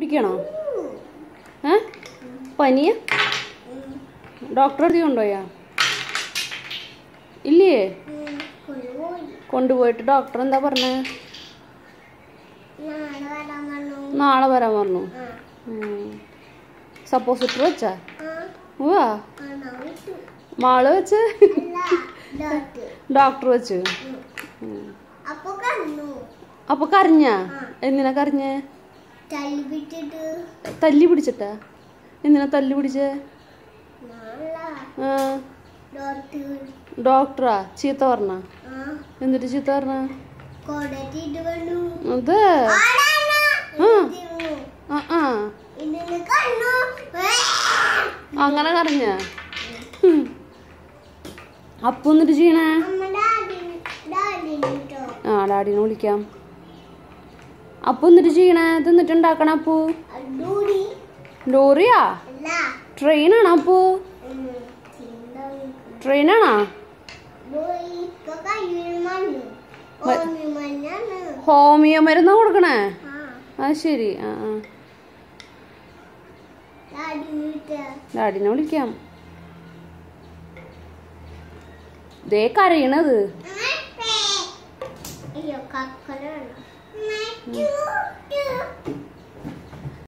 പിടിക്കണോ ഏ പനിയ ഡോക്ടറെ അടുത്ത് കൊണ്ടുപോയാ ഇല്ലേ കൊണ്ടുപോയി കൊണ്ടുപോയിട്ട് ഡോക്ടർ എന്താ പറഞ്ഞേ നാളെ വരാൻ പറഞ്ഞു നാളെ വരാൻ പറഞ്ഞു ആ സപ്പോസിറ്റർ വെച്ചാ ആ ഉവാ കാണാൻ വിട്ടു മാള് വെച്ച് അല്ല ഡോക്ടർ ഡോക്ടർ വെച്ച് ഉം. അപ്പൊ കണ്ണു അപ്പൊ കരഞ്ഞാ ആ. എന്തിനാ കരഞ്ഞേ തല്ലി വിട്ടിട്ട് തല്ലി പിടിച്ചിട്ടാ എന്തിനാ തല്ലി പിടിച്ചേ നാളെ ആ ഡോക്ടർ ഡോക്ടറാ ചീത്ത പറഞ്ഞ ആ എന്നിട്ട് ചീത്ത പറഞ്ഞ കൊടത്തിട്ട് വന്നു അത് ആരാണ് ആ. ഇതിരുന്നു. ആ ആ ഇതിന് കണ്ണു ഏ. അങ്ങനെ കരഞ്ഞ അപ്പൊ എന്നിട്ട് ചെയ്യണേ അമ്മ ഡാഡി ഡാഡിന് കേട്ടോ ആ ഡാഡിനെ വിളിക്കാം അപ്പൊ എന്നിട്ട് ചെയ്യണേ ഇത് എന്നിട്ട് ഉണ്ടാക്കണ അപ്പു ഡൂടി ലോറിയാ അല്ല ട്രെയിനാണോ അപ്പു ഉം, ചിന്ത ട്രെയിനാണോ ഡൂയി ഇപ്പൊ കയ്യിൽ മണ്ണു വ- ഓമി മണ്ണാണ് ഹോമിയോ മരുന്നാ കൊടുക്കണേ ആ ആ ശരി ആ ആ ഡാഡി വീട്ട് ഡാഡിനെ വിളിക്കാം ദേ കരയണത് അയ്യോ കക്കലാണ്